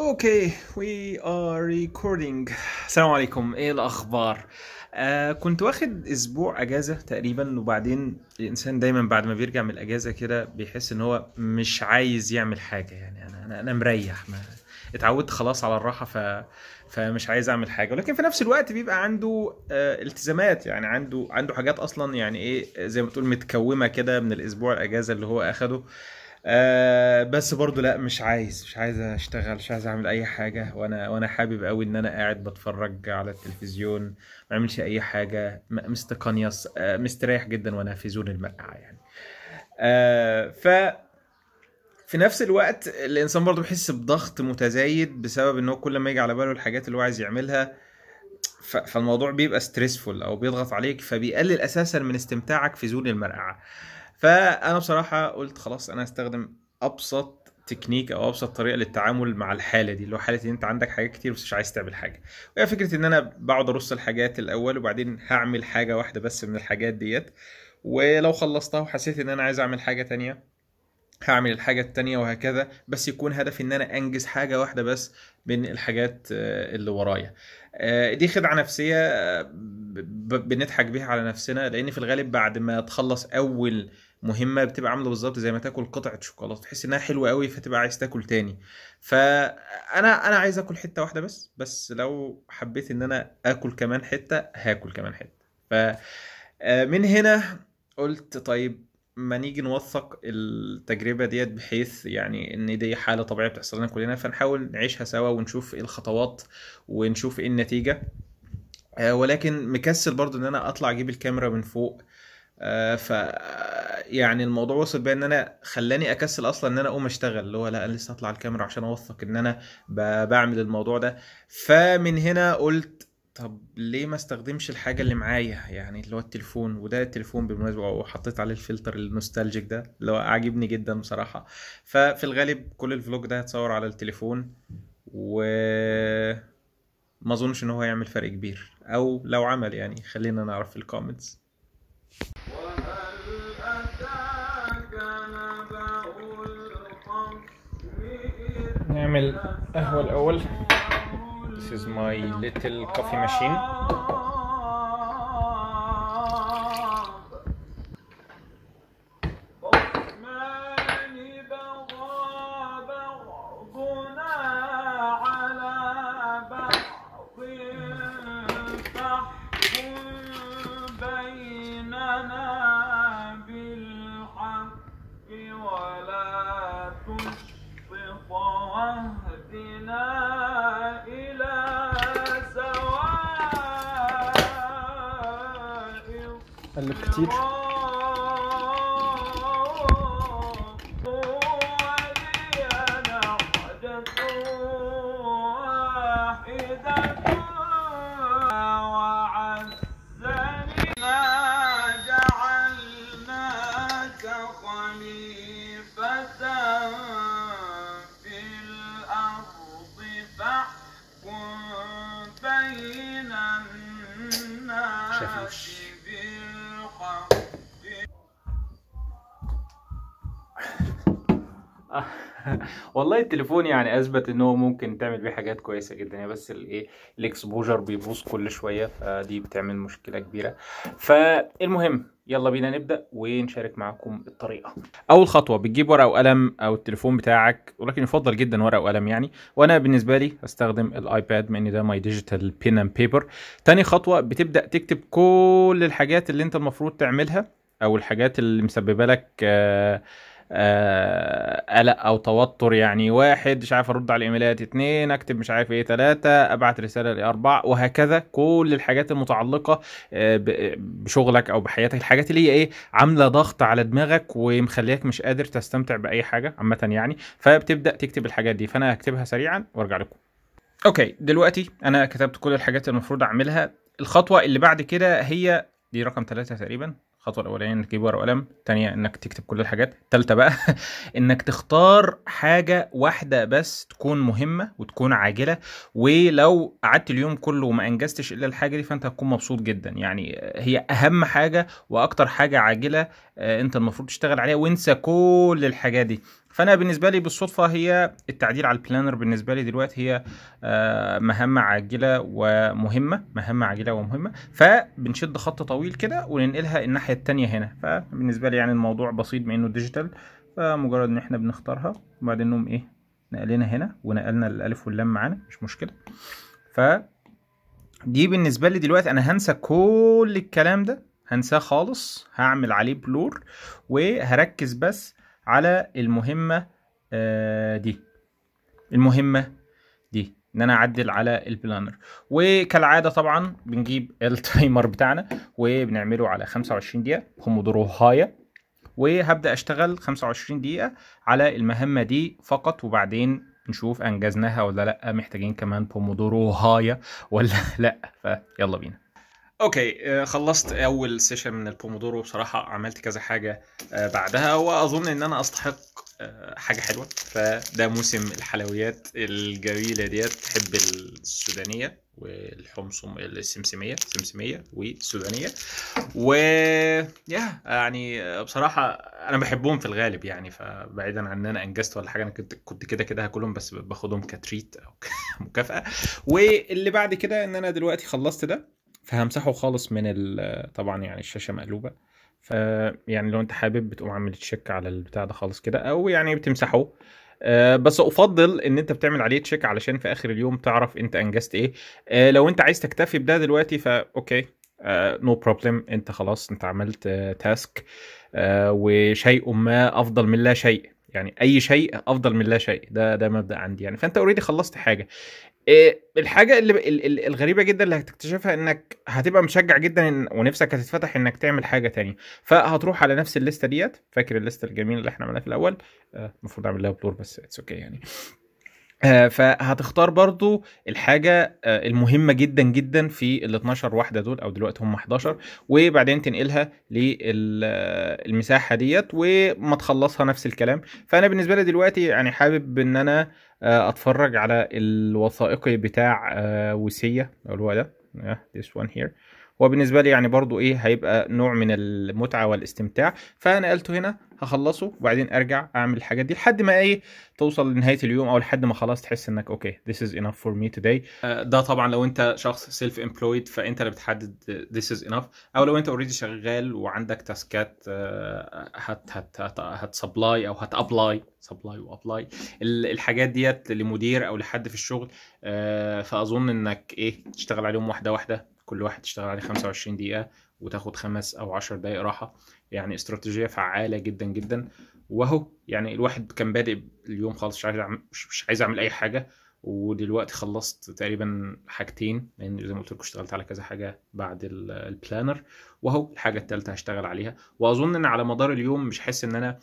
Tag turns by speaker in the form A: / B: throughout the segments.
A: اوكي وي ار ريكوردينج السلام عليكم ايه الاخبار آه كنت واخد اسبوع اجازه تقريبا وبعدين الانسان دايما بعد ما بيرجع من الاجازه كده بيحس ان هو مش عايز يعمل حاجه يعني انا انا, أنا مريح ما اتعودت خلاص على الراحه ف فمش عايز اعمل حاجه ولكن في نفس الوقت بيبقى عنده آه التزامات يعني عنده عنده حاجات اصلا يعني ايه زي ما تقول متكومه كده من الاسبوع الاجازه اللي هو اخده آه بس برضو لا مش عايز مش عايز اشتغل مش عايز اعمل اي حاجه وانا وانا حابب قوي ان انا قاعد بتفرج على التلفزيون ما اعملش اي حاجه م- مستقنيص آه مستريح جدا وانا في زون المرقعه يعني آه ف في نفس الوقت الانسان برضو بيحس بضغط متزايد بسبب ان هو كل ما يجي على باله الحاجات اللي هو عايز يعملها ف- فالموضوع بيبقى ستريسفول او بيضغط عليك فبيقلل اساسا من استمتاعك في زون المرقعه فانا بصراحه قلت خلاص انا هستخدم ابسط تكنيك او ابسط طريقه للتعامل مع الحاله دي اللي هو حاله ان انت عندك حاجات كتير بس مش عايز تعمل حاجه وهي فكره ان انا بقعد ارص الحاجات الاول وبعدين هعمل حاجه واحده بس من الحاجات ديت ولو خلصتها وحسيت ان انا عايز اعمل حاجه تانية هعمل الحاجة التانية وهكذا بس يكون هدفي ان انا انجز حاجة واحدة بس من الحاجات آه، اللي ورايا آه، دي خدعة نفسية آه، ب- ب- بنضحك بيها على نفسنا لان في الغالب بعد ما تخلص اول مهمة بتبقى عاملة بالظبط زي ما تاكل قطعة شوكولاتة تحس انها حلوة قوي فتبقى عايز تاكل تاني فانا انا عايز اكل حتة واحدة بس بس لو حبيت ان انا اكل كمان حتة هاكل كمان حتة ف آه، من هنا قلت طيب ما نيجي نوثق التجربة ديت بحيث يعني ان دي حالة طبيعية بتحصل لنا كلنا فنحاول نعيشها سوا ونشوف ايه الخطوات ونشوف ايه النتيجة آه، ولكن مكسل برضو ان انا اطلع اجيب الكاميرا من فوق آه، ف يعني الموضوع وصل بيا ان انا خلاني اكسل اصلا ان انا اقوم اشتغل اللي هو لا انا لسه اطلع الكاميرا عشان اوثق ان انا ب- بعمل الموضوع ده فمن هنا قلت طب ليه ما استخدمش الحاجه اللي معايا يعني اللي هو التليفون وده التليفون بالمناسبه وحطيت عليه الفلتر النوستالجيك ده اللي هو عاجبني جدا بصراحه ففي الغالب كل الفلوج ده هتصور على التليفون و ما اظنش ان هو يعمل فرق كبير او لو عمل يعني خلينا نعرف في الكومنتس نعمل قهوة الأول This is my little coffee machine
B: ولا تشطط واهدنا إلى سواء
A: قلب كتير
B: جعلناك خليفة في الأرض فاحكم بين الناس
A: شافوش.
B: بالحق
A: والله التليفون يعني اثبت ان هو ممكن تعمل بيه حاجات كويسه جدا يعني بس الايه الاكسبوجر بيبوظ كل شويه فدي بتعمل مشكله كبيره فالمهم يلا بينا نبدا ونشارك معاكم الطريقه اول خطوه بتجيب ورقه وقلم او التليفون بتاعك ولكن يفضل جدا ورقه وقلم يعني وانا بالنسبه لي استخدم الايباد بما ان ده ماي ديجيتال بين اند بيبر تاني خطوه بتبدا تكتب كل الحاجات اللي انت المفروض تعملها او الحاجات اللي مسببه لك آه آه، قلق او توتر يعني واحد مش عارف ارد على الايميلات اتنين اكتب مش عارف ايه تلاتة ابعت رسالة لاربعة وهكذا كل الحاجات المتعلقة آه، ب- بشغلك او بحياتك الحاجات اللي هي ايه عاملة ضغط على دماغك ومخليك مش قادر تستمتع باي حاجة عامة يعني فبتبدأ تكتب الحاجات دي فانا هكتبها سريعا وارجع لكم اوكي دلوقتي انا كتبت كل الحاجات اللي المفروض اعملها الخطوة اللي بعد كده هي دي رقم ثلاثة تقريبا الخطوة الأولانية إنك تجيب ورقة وقلم، التانية إنك تكتب كل الحاجات، التالتة بقى إنك تختار حاجة واحدة بس تكون مهمة وتكون عاجلة ولو قعدت اليوم كله وما أنجزتش إلا الحاجة دي فأنت هتكون مبسوط جدا، يعني هي أهم حاجة وأكتر حاجة عاجلة آه، أنت المفروض تشتغل عليها وانسى كل الحاجات دي، فانا بالنسبه لي بالصدفه هي التعديل على البلانر بالنسبه لي دلوقتي هي آه، مهمه عاجله ومهمه مهمه عاجله ومهمه فبنشد خط طويل كده وننقلها الناحيه التانية هنا فبالنسبه لي يعني الموضوع بسيط بما انه ديجيتال فمجرد ان احنا بنختارها وبعدين نقوم ايه نقلنا هنا ونقلنا الالف واللام معانا مش مشكله ف دي بالنسبه لي دلوقتي انا هنسى كل الكلام ده هنساه خالص هعمل عليه بلور وهركز بس على المهمه آه، دي المهمه دي ان انا اعدل على البلانر وكالعاده طبعا بنجيب التايمر بتاعنا وبنعمله على 25 دقيقه بومودورو هايا وهبدا اشتغل 25 دقيقه على المهمه دي فقط وبعدين نشوف انجزناها ولا لا محتاجين كمان بومودورو هايا ولا لا فيلا بينا اوكي آه، خلصت اول سيشن من البومودورو بصراحه عملت كذا حاجه آه، بعدها واظن ان انا استحق آه، حاجه حلوه فده موسم الحلويات الجميله ديت تحب السودانيه والحمصم السمسميه سمسميه والسودانيه و يا يعني بصراحه انا بحبهم في الغالب يعني فبعيدا عن ان انا انجزت ولا حاجه انا كنت كنت كده كده هاكلهم بس باخدهم كتريت او مكافاه واللي بعد كده ان انا دلوقتي خلصت ده فهمسحه خالص من ال- طبعا يعني الشاشه مقلوبه ف يعني لو انت حابب بتقوم عامل تشيك على البتاع ده خالص كده او يعني بتمسحه آه، بس افضل ان انت بتعمل عليه تشيك علشان في اخر اليوم تعرف انت انجزت ايه آه، لو انت عايز تكتفي بده دلوقتي فا اوكي نو بروبلم انت خلاص انت عملت تاسك وشيء ما افضل من لا شيء يعني اي شيء افضل من لا شيء ده ده مبدا عندي يعني فانت اوريدي خلصت حاجه إيه، الحاجه اللي ال- ال- الغريبه جدا اللي هتكتشفها انك هتبقى مشجع جدا إن ونفسك هتتفتح انك تعمل حاجه تانية فهتروح على نفس الليسته ديت فاكر الليسته الجميله اللي احنا عملناها في الاول آه، المفروض اعمل لها بلور بس اتس اوكي يعني آه، فهتختار برضو الحاجة آه، المهمة جدا جدا في ال 12 واحدة دول أو دلوقتي هم 11 وبعدين تنقلها للمساحة ديت وما تخلصها نفس الكلام فأنا بالنسبة لي دلوقتي يعني حابب إن أنا آه، أتفرج على الوثائقي بتاع آه، وسية اللي هو ده آه، this one here هو بالنسبة لي يعني برضو إيه هيبقى نوع من المتعة والاستمتاع فنقلته هنا هخلصه وبعدين أرجع أعمل الحاجات دي لحد ما إيه توصل لنهايه اليوم او لحد ما خلاص تحس انك اوكي this is enough for me today آه، ده طبعا لو انت شخص سيلف امبلويد فانت اللي بتحدد this is enough او لو انت اوريدي شغال وعندك تاسكات آه، هت هت هت هتسبلاي او هتابلاي سبلاي وابلاي الحاجات ديت لمدير او لحد في الشغل آه، فاظن انك ايه تشتغل عليهم واحده واحده كل واحد تشتغل عليه 25 دقيقه وتاخد خمس او 10 دقائق راحه يعني استراتيجيه فعاله جدا جدا وهو يعني الواحد كان بادئ اليوم خالص مش عايز أعمل مش مش عايز اعمل اي حاجه ودلوقتي خلصت تقريبا حاجتين لان زي ما قلت لكم اشتغلت على كذا حاجه بعد ال- البلانر وهو الحاجه الثالثه هشتغل عليها واظن ان على مدار اليوم مش هحس ان انا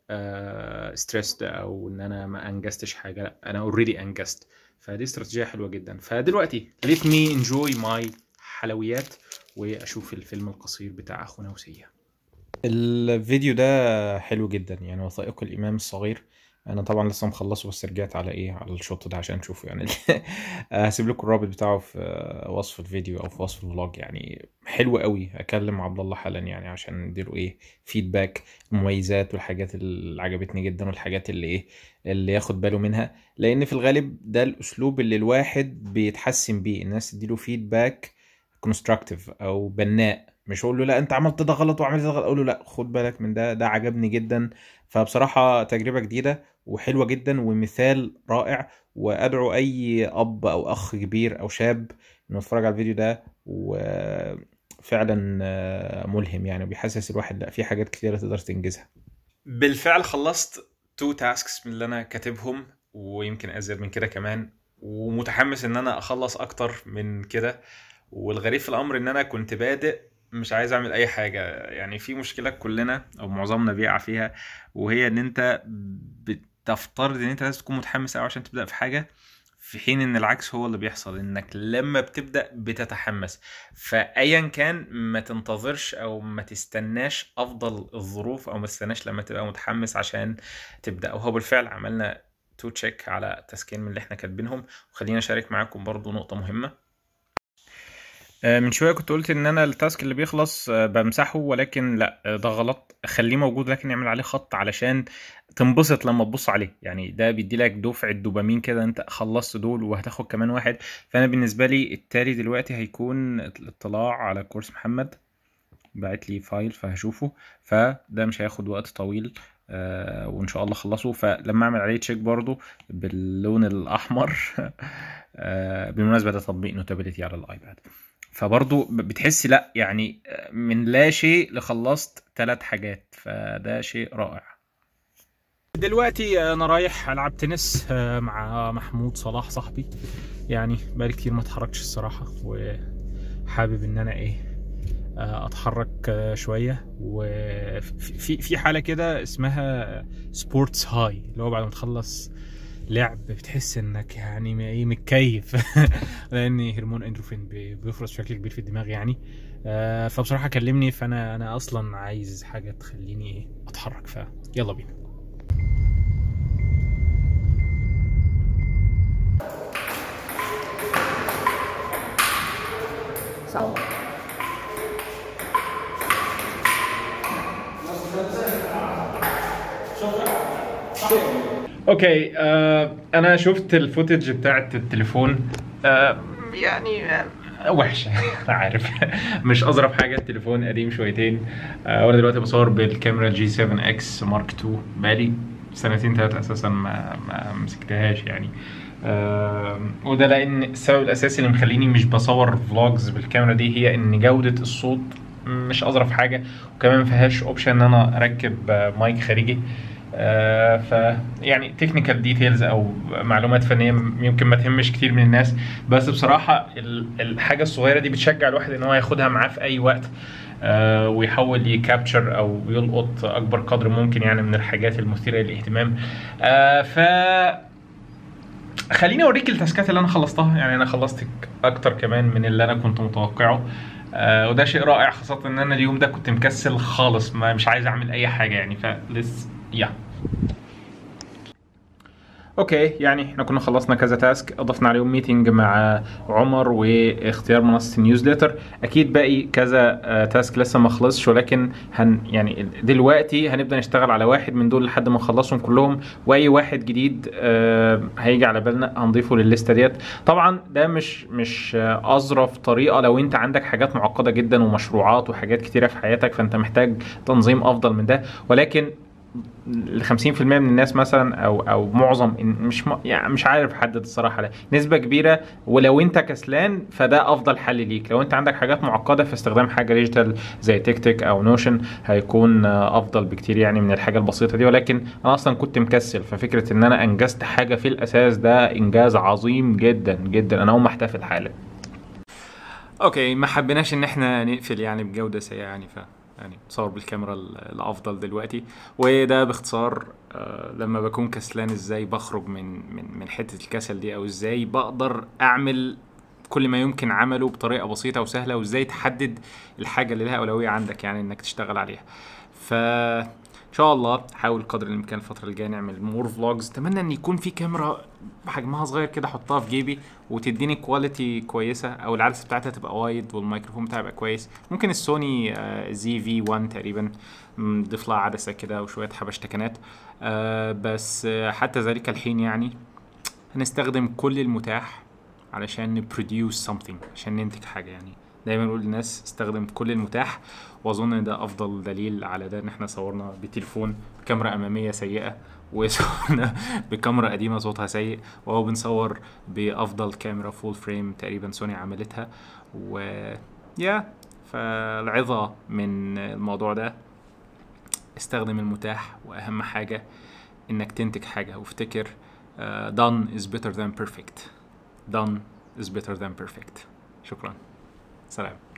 A: ستريسد او ان انا ما انجزتش حاجه لا انا اوريدي انجزت فدي استراتيجيه حلوه جدا فدلوقتي let me enjoy my حلويات واشوف الفيلم القصير بتاع اخونا وسيه الفيديو ده حلو جدا يعني وثائقي الامام الصغير انا طبعا لسه مخلصه بس رجعت على ايه على الشوط ده عشان تشوفه يعني هسيب لكم الرابط بتاعه في وصف الفيديو او في وصف الفلوج يعني حلو قوي اكلم عبد الله حالا يعني عشان نديله ايه فيدباك المميزات والحاجات اللي عجبتني جدا والحاجات اللي ايه اللي ياخد باله منها لان في الغالب ده الاسلوب اللي الواحد بيتحسن بيه الناس تديله فيدباك كونستراكتيف او بناء مش اقول له لا انت عملت ده غلط وعملت ده غلط اقول له لا خد بالك من ده ده عجبني جدا فبصراحة تجربة جديدة وحلوة جدا ومثال رائع وادعو اي اب او اخ كبير او شاب انه يتفرج على الفيديو ده وفعلا آه، ملهم يعني وبيحسس الواحد لا في حاجات كتيرة تقدر تنجزها بالفعل خلصت تو تاسكس من اللي انا كاتبهم ويمكن ازيد من كده كمان ومتحمس ان انا اخلص اكتر من كده والغريب في الامر ان انا كنت بادئ مش عايز اعمل اي حاجه يعني في مشكله كلنا او معظمنا بيقع فيها وهي ان انت بتفترض ان انت لازم تكون متحمس قوي عشان تبدا في حاجه في حين ان العكس هو اللي بيحصل انك لما بتبدا بتتحمس فايا كان ما تنتظرش او ما تستناش افضل الظروف او ما تستناش لما تبقى متحمس عشان تبدا وهو بالفعل عملنا تو تشيك على تسكين من اللي احنا كاتبينهم وخلينا اشارك معاكم برضو نقطه مهمه آه، من شويه كنت قلت ان انا التاسك اللي بيخلص آه، بمسحه ولكن لا آه، ده غلط خليه موجود لكن اعمل عليه خط علشان تنبسط لما تبص عليه يعني ده بيدي لك دفعه دوبامين كده انت خلصت دول وهتاخد كمان واحد فانا بالنسبه لي التالي دلوقتي هيكون الاطلاع على كورس محمد باعت لي فايل فهشوفه فده مش هياخد وقت طويل آه وان شاء الله اخلصه فلما اعمل عليه تشيك برضو باللون الاحمر آه بالمناسبه ده تطبيق نوتابيلتي على الايباد فبرضو ب- بتحس لا يعني آه، من لا شيء لخلصت ثلاث حاجات فده شيء رائع دلوقتي انا رايح العب تنس آه، مع محمود صلاح صاحبي يعني بقالي كتير ما اتحركش الصراحه وحابب ان انا ايه آه، اتحرك آه، شويه وفي في حاله كده اسمها سبورتس هاي اللي هو بعد ما تخلص لعب بتحس انك يعني م- ايه متكيف لان هرمون اندروفين بي- بيفرز بشكل كبير في الدماغ يعني آه، فبصراحه كلمني فانا انا اصلا عايز حاجه تخليني ايه اتحرك فيلا بينا اوكي آه انا شفت الفوتج بتاعت التليفون آه يعني آه وحشه انا عارف مش اظرف حاجه التليفون قديم شويتين آه وانا دلوقتي بصور بالكاميرا جي 7 اكس مارك 2 بقالي سنتين ثلاثه اساسا ما ما مسكتهاش يعني آه وده لان السبب الاساسي اللي مخليني مش بصور فلوجز بالكاميرا دي هي ان جوده الصوت مش اظرف حاجه وكمان ما فيهاش اوبشن ان انا اركب آه، مايك خارجي آه، ف يعني تكنيكال ديتيلز او معلومات فنيه يمكن ما تهمش كتير من الناس بس بصراحه ال- الحاجه الصغيره دي بتشجع الواحد ان هو ياخدها معاه في اي وقت آه، ويحاول يكابتشر او يلقط اكبر قدر ممكن يعني من الحاجات المثيره للاهتمام آه، ف خليني اوريك التاسكات اللي انا خلصتها يعني انا خلصت اكتر كمان من اللي انا كنت متوقعه آه وده شيء رائع خاصة ان انا اليوم ده كنت مكسل خالص ما مش عايز اعمل اي حاجة يعني فلس يا اوكي يعني احنا كنا خلصنا كذا تاسك اضفنا عليهم ميتنج مع عمر واختيار منصه النيوزليتر اكيد باقي كذا آه، تاسك لسه ما خلصش ولكن هن يعني دلوقتي هنبدا نشتغل على واحد من دول لحد ما نخلصهم كلهم واي واحد جديد آه، هيجي على بالنا هنضيفه للليسته ديت طبعا ده مش مش آه، اظرف طريقه لو انت عندك حاجات معقده جدا ومشروعات وحاجات كتيره في حياتك فانت محتاج تنظيم افضل من ده ولكن ل 50% من الناس مثلا او او معظم إن- مش م- يعني مش عارف احدد الصراحه لا نسبه كبيره ولو انت كسلان فده افضل حل ليك لو انت عندك حاجات معقده فاستخدام حاجه ديجيتال زي تيك تيك او نوشن هيكون آه، افضل بكتير يعني من الحاجه البسيطه دي ولكن انا اصلا كنت مكسل ففكره ان انا انجزت حاجه في الاساس ده انجاز عظيم جدا جدا انا اقوم احتفل حالا اوكي ما حبيناش ان احنا نقفل يعني بجوده سيئه يعني ف يعني بصور بالكاميرا ال- الافضل دلوقتي وده باختصار آه، لما بكون كسلان ازاي بخرج من من من حته الكسل دي او ازاي بقدر اعمل كل ما يمكن عمله بطريقه بسيطه وسهله وازاي تحدد الحاجه اللي لها اولويه عندك يعني انك تشتغل عليها ف ان شاء الله حاول قدر الامكان الفتره الجايه نعمل مور فلوجز اتمنى ان يكون في كاميرا حجمها صغير كده احطها في جيبي وتديني كواليتي كويسه او العدسه بتاعتها تبقى وايد والميكروفون بتاعها يبقى كويس ممكن السوني زي في 1 تقريبا م، نضيف لها عدسه كده وشويه حبشتكنات آه، بس آه، حتى ذلك الحين يعني هنستخدم كل المتاح علشان نبروديوس something عشان ننتج حاجه يعني دايما نقول للناس استخدم كل المتاح واظن ان ده افضل دليل على ده ان احنا صورنا بتليفون كاميرا اماميه سيئه وصورنا بكاميرا قديمه صوتها سيء وهو بنصور بافضل كاميرا فول فريم تقريبا سوني عملتها و يا فالعظه من الموضوع ده استخدم المتاح واهم حاجه انك تنتج حاجه وافتكر uh, done is better than perfect done is better than perfect شكرا سلام